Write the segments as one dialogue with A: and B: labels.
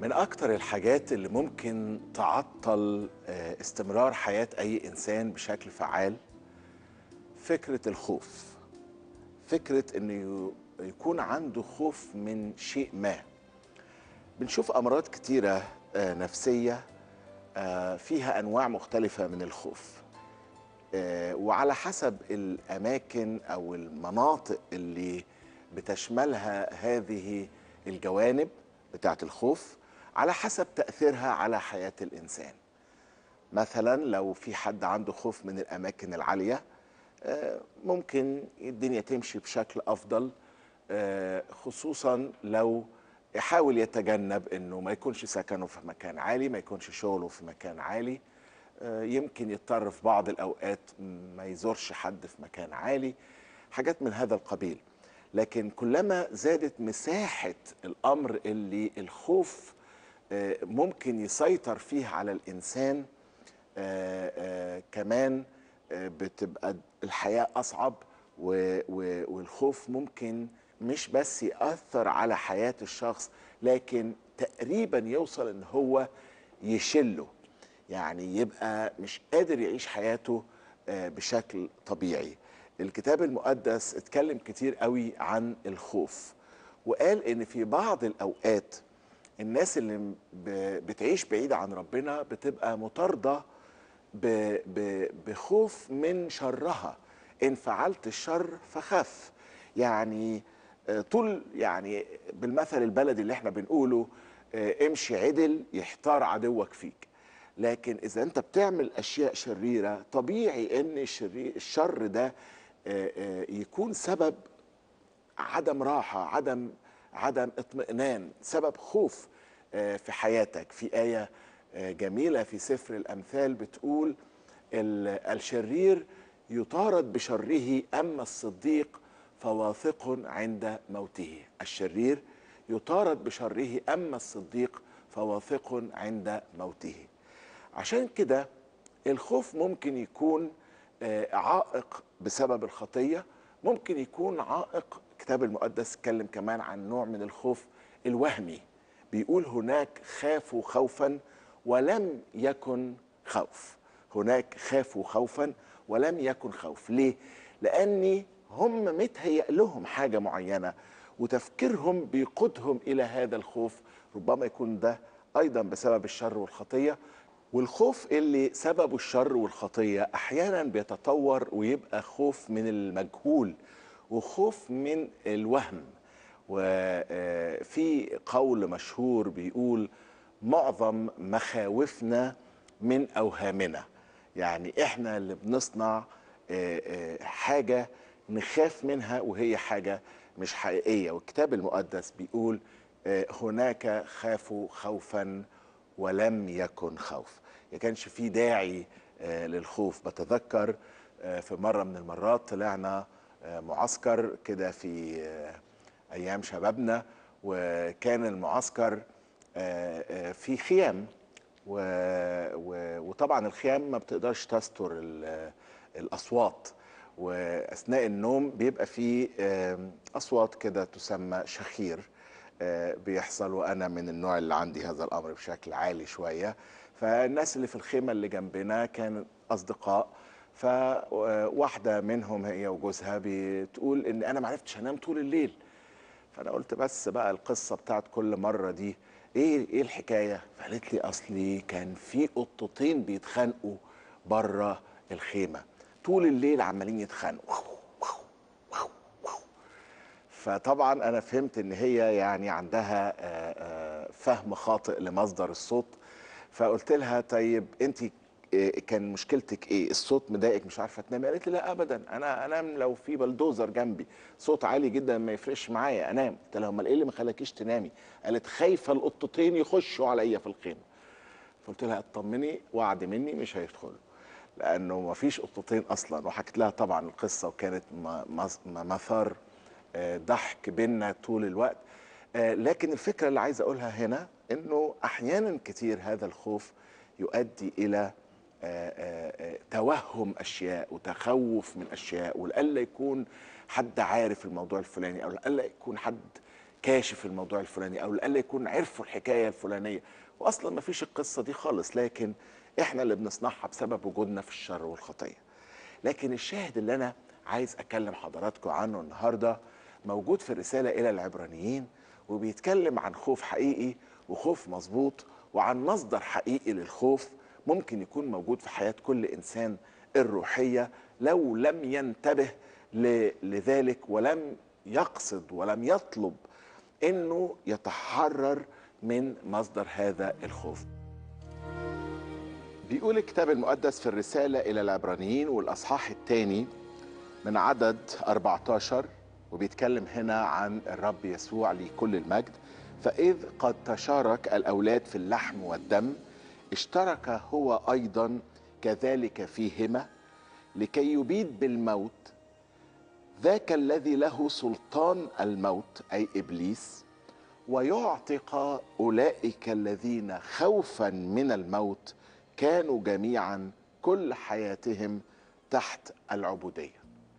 A: من أكتر الحاجات اللي ممكن تعطل آه، استمرار حياة أي إنسان بشكل فعال فكرة الخوف فكرة إنه ي- يكون عنده خوف من شيء ما بنشوف أمراض كتيرة آه، نفسية آه، فيها أنواع مختلفة من الخوف آه، وعلى حسب الأماكن أو المناطق اللي بتشملها هذه الجوانب بتاعت الخوف على حسب تأثيرها على حياة الإنسان مثلا لو في حد عنده خوف من الأماكن العالية آه، ممكن الدنيا تمشي بشكل أفضل آه، خصوصا لو يحاول يتجنب انه ما يكونش سكنه في مكان عالي ما يكونش شغله في مكان عالي آه، يمكن يضطر في بعض الاوقات ما يزورش حد في مكان عالي حاجات من هذا القبيل لكن كلما زادت مساحه الامر اللي الخوف آه، ممكن يسيطر فيه على الانسان آه، آه، كمان آه، بتبقى الحياة أصعب و- و- والخوف ممكن مش بس يأثر على حياة الشخص لكن تقريبا يوصل ان هو يشله يعني يبقى مش قادر يعيش حياته آه، بشكل طبيعي الكتاب المقدس اتكلم كتير قوي عن الخوف وقال ان في بعض الاوقات الناس اللي ب- بتعيش بعيدة عن ربنا بتبقى مطاردة ب- ب- بخوف من شرها إن فعلت الشر فخف يعني آه، طول يعني بالمثل البلدي اللي احنا بنقوله آه، امشي عدل يحتار عدوك فيك لكن إذا أنت بتعمل أشياء شريرة طبيعي إن الشري- الشر ده آه، آه، يكون سبب عدم راحة عدم عدم اطمئنان سبب خوف آه، في حياتك في آية آه، جميلة في سفر الأمثال بتقول ال- الشرير يطارد بشره أما الصديق فواثق عند موته الشرير يطارد بشره أما الصديق فواثق عند موته عشان كده الخوف ممكن يكون آه، عائق بسبب الخطية ممكن يكون عائق الكتاب المقدس اتكلم كمان عن نوع من الخوف الوهمي بيقول هناك خافوا خوفا ولم يكن خوف هناك خافوا خوفا ولم يكن خوف ليه؟ لأني هم متهيأ لهم حاجة معينة وتفكيرهم بيقودهم إلى هذا الخوف ربما يكون ده أيضا بسبب الشر والخطية والخوف اللي سببه الشر والخطية أحيانا بيتطور ويبقى خوف من المجهول وخوف من الوهم وفي قول مشهور بيقول معظم مخاوفنا من أوهامنا يعني إحنا اللي بنصنع آه، آه، حاجة نخاف منها وهي حاجة مش حقيقية والكتاب المقدس بيقول آه، هناك خافوا خوفا ولم يكن خوف ما كانش في داعي آه، للخوف بتذكر آه، في مرة من المرات طلعنا آه، معسكر كده في آه، أيام شبابنا وكان المعسكر آه، آه، في خيام و... و... وطبعا الخيام ما بتقدرش تستر ال... الاصوات واثناء النوم بيبقى في آم، اصوات كده تسمى شخير آه، بيحصل وانا من النوع اللي عندي هذا الامر بشكل عالي شويه فالناس اللي في الخيمه اللي جنبنا كان اصدقاء فواحده منهم هي وجوزها بتقول ان انا ما عرفتش انام طول الليل فانا قلت بس بقى القصه بتاعت كل مره دي ايه ايه الحكايه فقالت لي اصلي كان في قطتين بيتخانقوا بره الخيمه طول الليل عمالين يتخانقوا فطبعا انا فهمت ان هي يعني عندها آه، آه، فهم خاطئ لمصدر الصوت فقلت لها طيب انت كان مشكلتك ايه الصوت مضايقك مش عارفه تنامي قالت لي لا ابدا انا انام لو في بلدوزر جنبي صوت عالي جدا ما يفرقش معايا انام قلت لها امال ايه اللي ما خلاكيش تنامي قالت خايفه القطتين يخشوا عليا في الخيمه قلت لها اطمني وعد مني مش هيدخلوا لانه ما فيش قطتين اصلا وحكيت لها طبعا القصه وكانت م- مص- م- مثار آه، ضحك بينا طول الوقت آه، لكن الفكره اللي عايز اقولها هنا انه احيانا كتير هذا الخوف يؤدي الى آه، آه، آه، توهم اشياء وتخوف من اشياء ولألا يكون حد عارف الموضوع الفلاني او لألا يكون حد كاشف الموضوع الفلاني او لألا يكون عرفوا الحكايه الفلانيه واصلا ما فيش القصه دي خالص لكن احنا اللي بنصنعها بسبب وجودنا في الشر والخطيه لكن الشاهد اللي انا عايز اكلم حضراتكم عنه النهارده موجود في الرساله الى العبرانيين وبيتكلم عن خوف حقيقي وخوف مظبوط وعن مصدر حقيقي للخوف ممكن يكون موجود في حياه كل انسان الروحيه لو لم ينتبه ل- لذلك ولم يقصد ولم يطلب انه يتحرر من مصدر هذا الخوف بيقول الكتاب المقدس في الرسالة إلى العبرانيين والأصحاح الثاني من عدد 14 وبيتكلم هنا عن الرب يسوع لكل المجد فإذ قد تشارك الأولاد في اللحم والدم اشترك هو أيضا كذلك فيهما لكي يبيد بالموت ذاك الذي له سلطان الموت أي إبليس ويعتق اولئك الذين خوفا من الموت كانوا جميعا كل حياتهم تحت العبوديه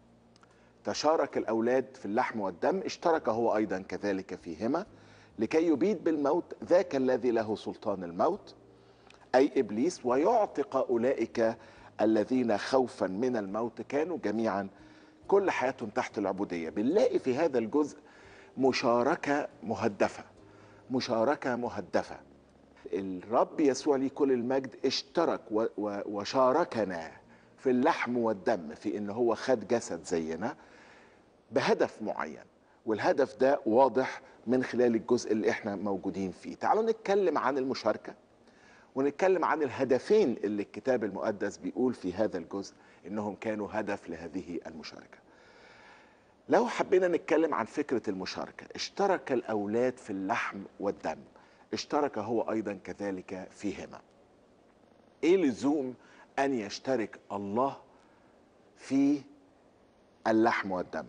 A: تشارك الاولاد في اللحم والدم اشترك هو ايضا كذلك فيهما لكي يبيد بالموت ذاك الذي له سلطان الموت اي ابليس ويعتق اولئك الذين خوفا من الموت كانوا جميعا كل حياتهم تحت العبوديه بنلاقي في هذا الجزء مشاركه مهدفه مشاركه مهدفه الرب يسوع ليه كل المجد اشترك و- و- وشاركنا في اللحم والدم في ان هو خد جسد زينا بهدف معين والهدف ده واضح من خلال الجزء اللي احنا موجودين فيه تعالوا نتكلم عن المشاركه ونتكلم عن الهدفين اللي الكتاب المقدس بيقول في هذا الجزء انهم كانوا هدف لهذه المشاركه لو حبينا نتكلم عن فكرة المشاركة اشترك الأولاد في اللحم والدم اشترك هو أيضا كذلك فيهما ايه لزوم أن يشترك الله في اللحم والدم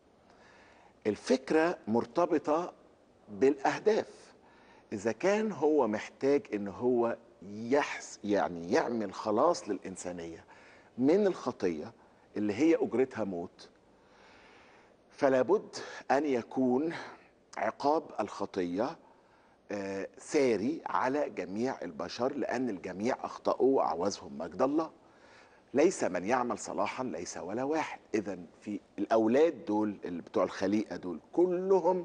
A: الفكرة مرتبطة بالأهداف إذا كان هو محتاج إن هو يحس يعني يعمل خلاص للإنسانية من الخطية اللي هي أجرتها موت فلا بد ان يكون عقاب الخطيه آه، ساري على جميع البشر لان الجميع اخطاوا واعوزهم مجد الله ليس من يعمل صلاحا ليس ولا واحد اذا في الاولاد دول اللي بتوع الخليقه دول كلهم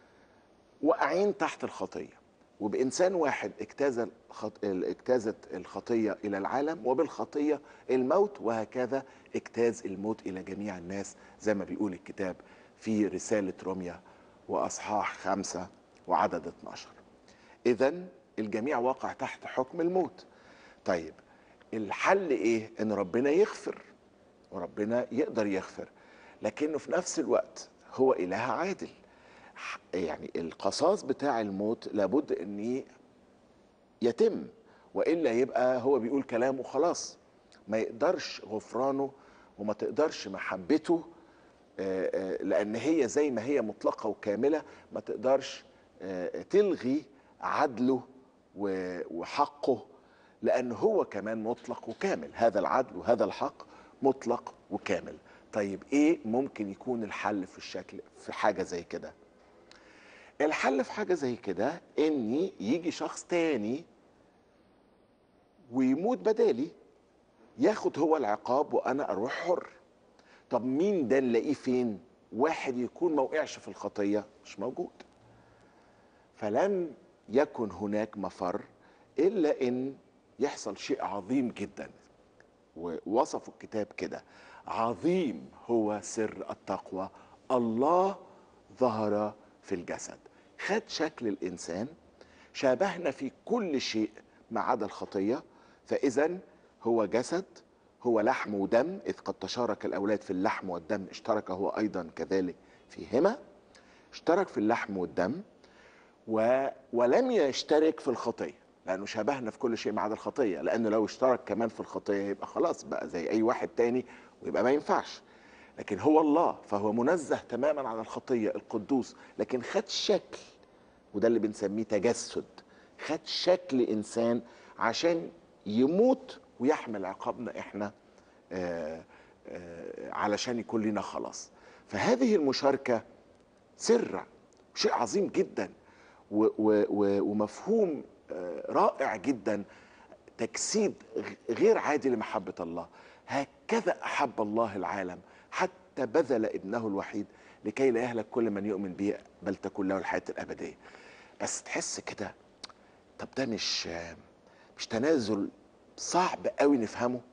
A: واقعين تحت الخطيه وبانسان واحد اجتاز الخط... اجتازت الخطيه الى العالم وبالخطيه الموت وهكذا اجتاز الموت الى جميع الناس زي ما بيقول الكتاب في رساله روميا واصحاح خمسه وعدد 12 اذا الجميع واقع تحت حكم الموت طيب الحل ايه ان ربنا يغفر وربنا يقدر يغفر لكنه في نفس الوقت هو اله عادل ح- يعني القصاص بتاع الموت لابد ان يتم والا يبقى هو بيقول كلام وخلاص ما يقدرش غفرانه وما تقدرش محبته آه، آه، لان هي زي ما هي مطلقه وكامله ما تقدرش آه، تلغي عدله و- وحقه لان هو كمان مطلق وكامل هذا العدل وهذا الحق مطلق وكامل طيب ايه ممكن يكون الحل في الشكل في حاجه زي كده الحل في حاجه زي كده ان يجي شخص تاني ويموت بدالي ياخد هو العقاب وانا اروح حر طب مين ده نلاقيه فين واحد يكون ما وقعش في الخطيه مش موجود فلم يكن هناك مفر الا ان يحصل شيء عظيم جدا ووصفوا الكتاب كده عظيم هو سر التقوى الله ظهر في الجسد خد شكل الانسان شابهنا في كل شيء ما عدا الخطيه فاذا هو جسد هو لحم ودم اذ قد تشارك الاولاد في اللحم والدم اشترك هو ايضا كذلك فيهما اشترك في اللحم والدم و... ولم يشترك في الخطيه لانه شبهنا في كل شيء ما عدا الخطيه لانه لو اشترك كمان في الخطيه يبقى خلاص بقى زي اي واحد تاني ويبقى ما ينفعش لكن هو الله فهو منزه تماما عن الخطيه القدوس لكن خد شكل وده اللي بنسميه تجسد خد شكل انسان عشان يموت ويحمل عقابنا احنا آه آه علشان يكون لنا خلاص فهذه المشاركه سر شيء عظيم جدا و و و ومفهوم آه، رائع جدا تجسيد غ- غير عادي لمحبة الله هكذا أحب الله العالم حتى بذل ابنه الوحيد لكي لا يهلك كل من يؤمن به بل تكون له الحياة الأبدية بس تحس كده طب ده مش مش تنازل صعب قوي نفهمه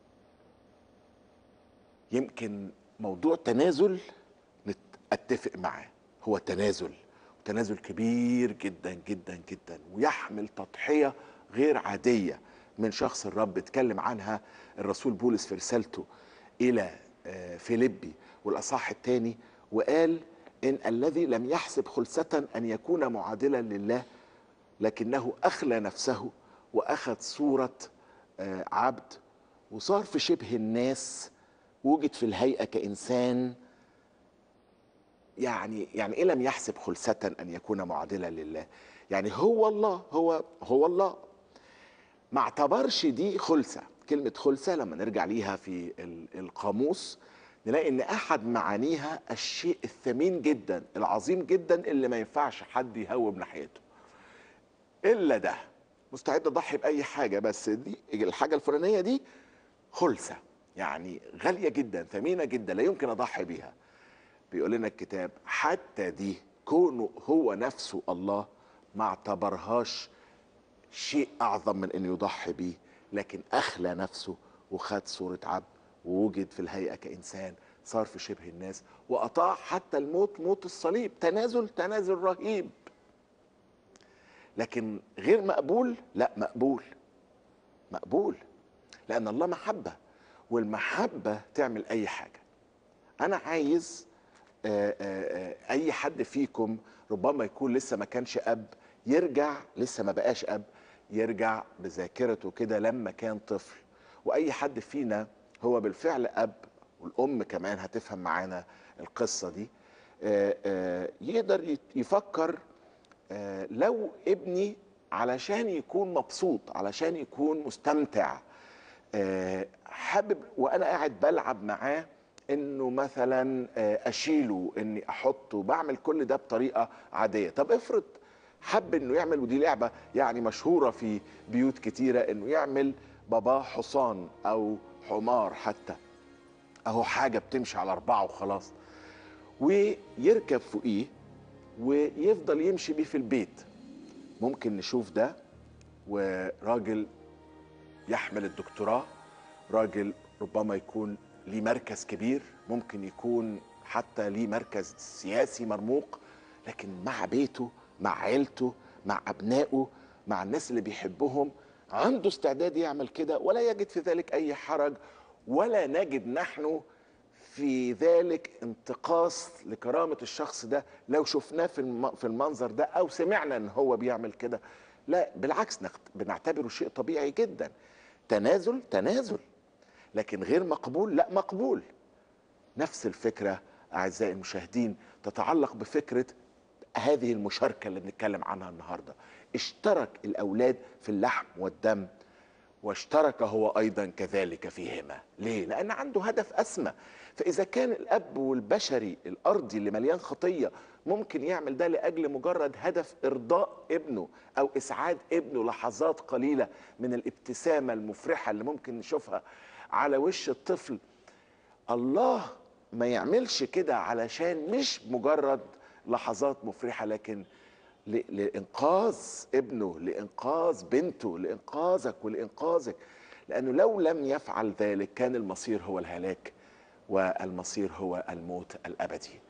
A: يمكن موضوع تنازل اتفق معاه هو تنازل تنازل كبير جدا جدا جدا ويحمل تضحيه غير عاديه من شخص الرب اتكلم عنها الرسول بولس في رسالته الى آه، فيليبي والاصحاح الثاني وقال ان الذي لم يحسب خلسه ان يكون معادلا لله لكنه اخلى نفسه واخذ صوره آه، عبد وصار في شبه الناس وجد في الهيئه كانسان يعني يعني ايه لم يحسب خلسة ان يكون معادلا لله يعني هو الله هو هو الله ما اعتبرش دي خلسة كلمة خلسة لما نرجع ليها في ال- القاموس نلاقي ان احد معانيها الشيء الثمين جدا العظيم جدا اللي ما ينفعش حد يهوب ناحيته الا ده مستعد اضحي باي حاجه بس دي الحاجه الفلانيه دي خلسه يعني غاليه جدا ثمينه جدا لا يمكن اضحي بيها بيقول لنا الكتاب حتى دي كونه هو نفسه الله ما اعتبرهاش شيء اعظم من انه يضحي بيه لكن اخلى نفسه وخد صوره عبد ووجد في الهيئه كانسان صار في شبه الناس واطاع حتى الموت موت الصليب تنازل تنازل رهيب لكن غير مقبول لا مقبول مقبول لان الله محبه والمحبه تعمل اي حاجه انا عايز آه، آه، آه، اي حد فيكم ربما يكون لسه ما كانش اب يرجع لسه ما بقاش اب يرجع بذاكرته كده لما كان طفل واي حد فينا هو بالفعل اب والام كمان هتفهم معانا القصه دي آه، آه، يقدر يت- يفكر آه، لو ابني علشان يكون مبسوط علشان يكون مستمتع آه، حابب وانا قاعد بلعب معاه انه مثلا آه، اشيله اني احطه بعمل كل ده بطريقه عاديه طب افرض حب انه يعمل ودي لعبه يعني مشهوره في بيوت كتيره انه يعمل باباه حصان او حمار حتى اهو حاجه بتمشي على اربعه وخلاص ويركب فوقيه ويفضل يمشي بيه في البيت ممكن نشوف ده وراجل يحمل الدكتوراه راجل ربما يكون ليه مركز كبير ممكن يكون حتى ليه مركز سياسي مرموق لكن مع بيته مع عيلته مع أبنائه مع الناس اللي بيحبهم عنده استعداد يعمل كده ولا يجد في ذلك أي حرج ولا نجد نحن في ذلك انتقاص لكرامة الشخص ده لو شفناه في الم- في المنظر ده أو سمعنا إن هو بيعمل كده لا بالعكس نخت- بنعتبره شيء طبيعي جدا تنازل تنازل لكن غير مقبول لا مقبول نفس الفكرة أعزائي المشاهدين تتعلق بفكرة هذه المشاركة اللي بنتكلم عنها النهاردة اشترك الأولاد في اللحم والدم واشترك هو أيضا كذلك فيهما ليه؟ لأن عنده هدف أسمى فإذا كان الأب والبشري الأرضي اللي مليان خطية ممكن يعمل ده لأجل مجرد هدف إرضاء ابنه أو إسعاد ابنه لحظات قليلة من الابتسامة المفرحة اللي ممكن نشوفها على وش الطفل الله ما يعملش كده علشان مش مجرد لحظات مفرحة لكن ل- لإنقاذ ابنه لإنقاذ بنته لإنقاذك ولإنقاذك لأنه لو لم يفعل ذلك كان المصير هو الهلاك والمصير هو الموت الأبدي